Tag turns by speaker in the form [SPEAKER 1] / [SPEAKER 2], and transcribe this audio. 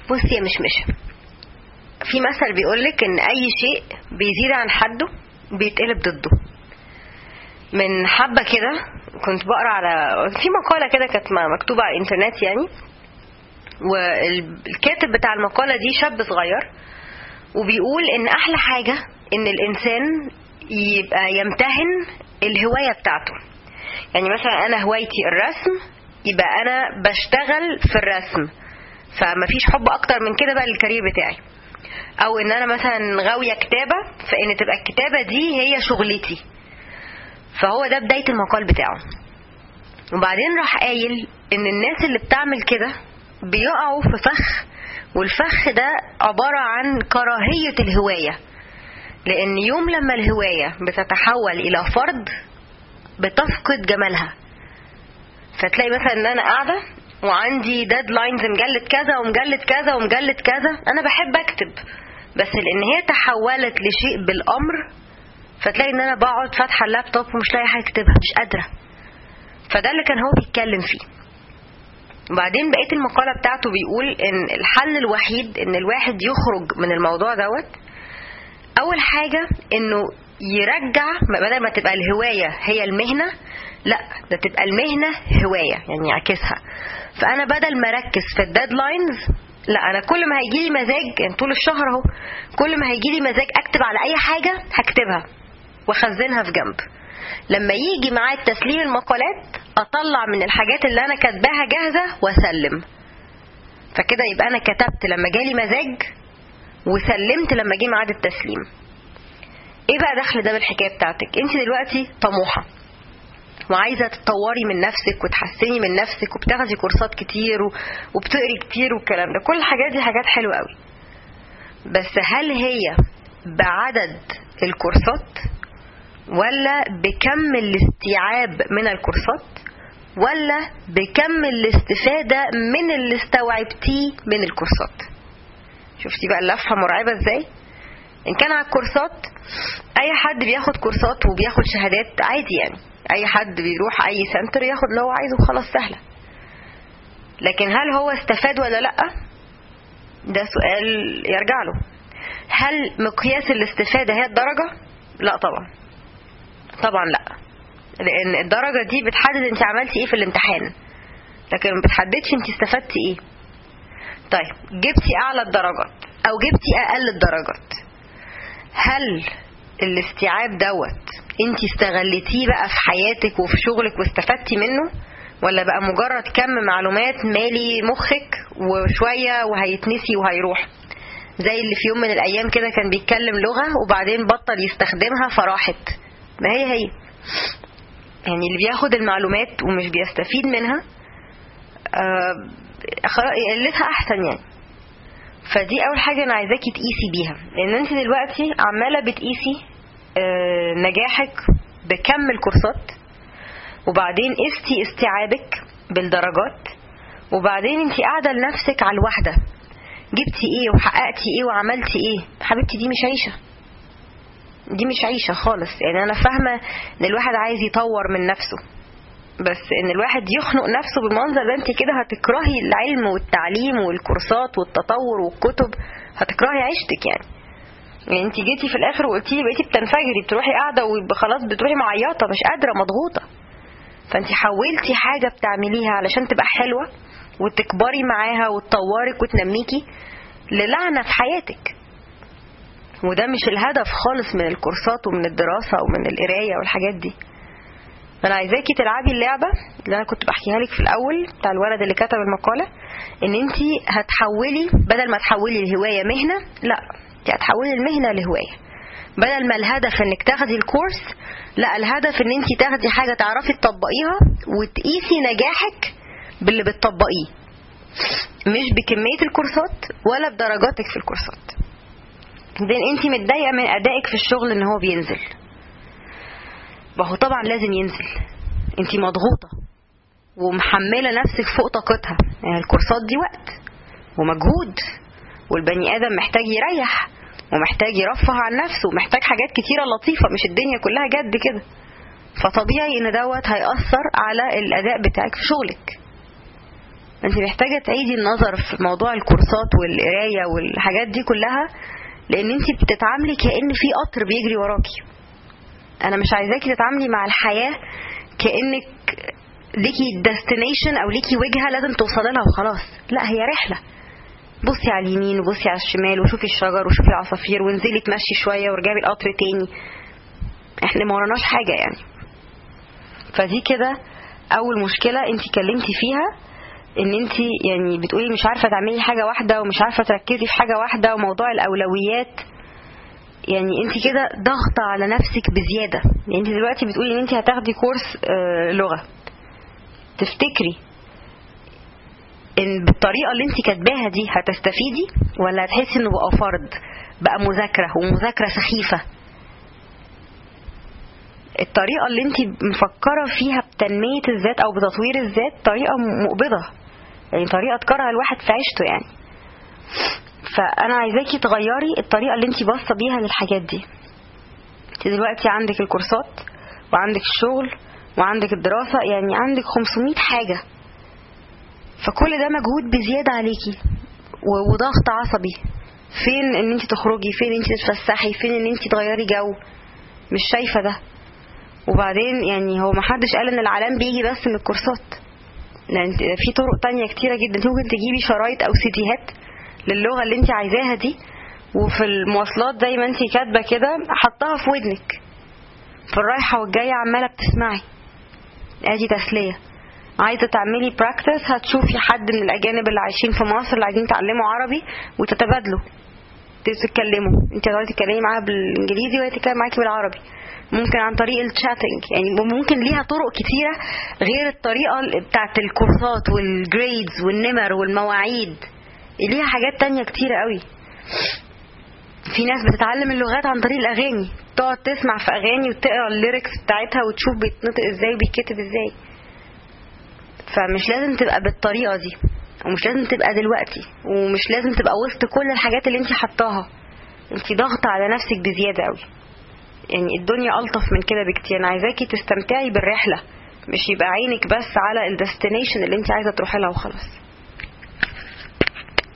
[SPEAKER 1] بصي يا مشمشة في مثل بيقولك ان اي شيء بيزيد عن حده بيتقلب ضده من حبة كده كنت بقرا على في مقالة كده كانت مكتوبة على الانترنت يعني والكاتب بتاع المقالة دي شاب صغير وبيقول ان احلى حاجة ان الانسان يبقى يمتهن الهواية بتاعته يعني مثلا انا هوايتي الرسم يبقى انا بشتغل في الرسم فمفيش حب اكتر من كده بقى للكارير بتاعي او ان انا مثلا غاويه كتابه فان تبقى الكتابه دي هي شغلتي فهو ده بدايه المقال بتاعه وبعدين راح قايل ان الناس اللي بتعمل كده بيقعوا في فخ والفخ ده عباره عن كراهيه الهوايه لان يوم لما الهوايه بتتحول الى فرض بتفقد جمالها فتلاقي مثلا ان انا قاعده وعندي ديدلاينز مجله كذا ومجله كذا ومجله كذا انا بحب اكتب بس لان هي تحولت لشيء بالامر فتلاقي ان انا بقعد فاتحه اللابتوب ومش لاقي حاجه اكتبها مش قادره فده اللي كان هو بيتكلم فيه وبعدين بقيه المقاله بتاعته بيقول ان الحل الوحيد ان الواحد يخرج من الموضوع دوت اول حاجه انه يرجع بدل ما تبقى الهوايه هي المهنه لا ده تبقى المهنه هوايه يعني يعكسها فانا بدل ما اركز في الديدلاينز لا انا كل ما هيجي لي مزاج يعني طول الشهر اهو كل ما هيجي لي مزاج اكتب على اي حاجه هكتبها واخزنها في جنب لما يجي معايا تسليم المقالات اطلع من الحاجات اللي انا كاتباها جاهزه واسلم فكده يبقى انا كتبت لما جالي مزاج وسلمت لما جه ميعاد التسليم ايه بقى دخل ده بالحكايه بتاعتك انت دلوقتي طموحه وعايزه تطوري من نفسك وتحسني من نفسك وبتاخدي كورسات كتير وبتقري كتير والكلام ده كل الحاجات دي حاجات حلوه قوي بس هل هي بعدد الكورسات ولا بكم الاستيعاب من الكورسات ولا بكم الاستفادة من اللي استوعبتيه من الكورسات شفتي بقى اللفحة مرعبة ازاي ان كان على الكورسات اي حد بياخد كورسات وبياخد شهادات عادي يعني اي حد بيروح اي سنتر ياخد اللي هو عايزه وخلاص سهلة لكن هل هو استفاد ولا لا ده سؤال يرجع له هل مقياس الاستفادة هي الدرجة لا طبعا طبعا لا لان الدرجة دي بتحدد انت عملتي ايه في الامتحان لكن ما بتحددش انت استفدتي ايه طيب جبتي اعلى الدرجات او جبتي اقل الدرجات هل الاستيعاب دوت انت استغلتيه بقى في حياتك وفي شغلك واستفدتي منه ولا بقى مجرد كم معلومات مالي مخك وشوية وهيتنسي وهيروح زي اللي في يوم من الايام كده كان بيتكلم لغة وبعدين بطل يستخدمها فراحت ما هي هي يعني اللي بياخد المعلومات ومش بيستفيد منها آه يقلتها احسن يعني فدي اول حاجه انا عايزاكي تقيسي بيها لان انت دلوقتي عماله بتقيسي آه نجاحك بكم الكورسات وبعدين قستي استيعابك بالدرجات وبعدين انت قاعده لنفسك على الواحده جبتي ايه وحققتي ايه وعملتي ايه حبيبتي دي مش عيشه دي مش عيشه خالص يعني انا فاهمه ان الواحد عايز يطور من نفسه بس ان الواحد يخنق نفسه بالمنظر ده انت كده هتكرهي العلم والتعليم والكورسات والتطور والكتب هتكرهي عيشتك يعني يعني انت جيتي في الاخر وقلتي لي بقيتي بتنفجري بتروحي قاعده وخلاص بتروحي معيطه مش قادره مضغوطه فانت حولتي حاجه بتعمليها علشان تبقى حلوه وتكبري معاها وتطورك وتنميكي للعنه في حياتك وده مش الهدف خالص من الكورسات ومن الدراسه ومن القرايه والحاجات دي فانا عايزاكي تلعبي اللعبه اللي انا كنت بحكيها لك في الاول بتاع الولد اللي كتب المقاله ان انت هتحولي بدل ما تحولي الهوايه مهنه لا انت هتحولي المهنه لهوايه بدل ما الهدف انك تاخدي الكورس لا الهدف ان انت تاخدي حاجه تعرفي تطبقيها وتقيسي نجاحك باللي بتطبقيه مش بكميه الكورسات ولا بدرجاتك في الكورسات بعدين انت متضايقه من ادائك في الشغل ان هو بينزل ما هو طبعا لازم ينزل انت مضغوطه ومحمله نفسك فوق طاقتها يعني الكورسات دي وقت ومجهود والبني ادم محتاج يريح ومحتاج يرفه عن نفسه ومحتاج حاجات كتيره لطيفه مش الدنيا كلها جد كده فطبيعي ان دوت هيأثر على الاداء بتاعك في شغلك انت محتاجه تعيدي النظر في موضوع الكورسات والقرايه والحاجات دي كلها لان انت بتتعاملي كان في قطر بيجري وراكي انا مش عايزاكي تتعاملي مع الحياه كانك ليكي ديستنيشن او ليكي وجهه لازم توصلي لها وخلاص لا هي رحله بصي على اليمين وبصي على الشمال وشوفي الشجر وشوفي العصافير وانزلي تمشي شويه وارجعي القطر تاني احنا ما وراناش حاجه يعني فدي كده اول مشكله انت اتكلمتي فيها ان انت يعني بتقولي مش عارفه تعملي حاجه واحده ومش عارفه تركزي في حاجه واحده وموضوع الاولويات يعني انت كده ضاغطه على نفسك بزياده يعني انت دلوقتي بتقولي ان انت هتاخدي كورس آه، لغه تفتكري ان بالطريقه اللي انت كاتباها دي هتستفيدي ولا هتحسي انه بقى فرض بقى مذاكره ومذاكره سخيفه الطريقه اللي انت مفكره فيها بتنميه الذات او بتطوير الذات طريقه مقبضه يعني طريقه تكره الواحد في عيشته يعني فانا عايزاكي تغيري الطريقه اللي انت باصه بيها للحاجات دي انت دلوقتي عندك الكورسات وعندك الشغل وعندك الدراسه يعني عندك 500 حاجه فكل ده مجهود بزياده عليكي و- وضغط عصبي فين ان انت تخرجي فين ان انت تتفسحي فين ان انت تغيري جو مش شايفه ده وبعدين يعني هو ما حدش قال ان العلام بيجي بس من الكورسات يعني انت- في طرق تانية كتيرة جدا انت ممكن تجيبي شرايط او سيديهات للغة اللي انت عايزاها دي وفي المواصلات زي ما انت كاتبة كده حطها في ودنك في الرايحة والجاية عمالة بتسمعي ادي تسلية عايزة تعملي براكتس هتشوفي حد من الأجانب اللي عايشين في مصر اللي عايزين يتعلموا عربي وتتبادلوا تتكلموا انت تقعدي تتكلمي معاها بالانجليزي وهي تتكلم معاكي بالعربي ممكن عن طريق الشاتنج يعني ممكن ليها طرق كتيرة غير الطريقة بتاعت الكورسات والجريدز والنمر والمواعيد ليها حاجات تانية كتيرة قوي في ناس بتتعلم اللغات عن طريق الأغاني تقعد تسمع في أغاني وتقرا الليركس بتاعتها وتشوف بيتنطق ازاي وبيتكتب ازاي فمش لازم تبقى بالطريقة دي ومش لازم تبقى دلوقتي ومش لازم تبقى وسط كل الحاجات اللي انت حطاها انت ضاغطة على نفسك بزيادة قوي يعني الدنيا ألطف من كده بكتير أنا عايزاكي تستمتعي بالرحلة مش يبقى عينك بس على الديستنيشن اللي انت عايزة تروحي لها وخلاص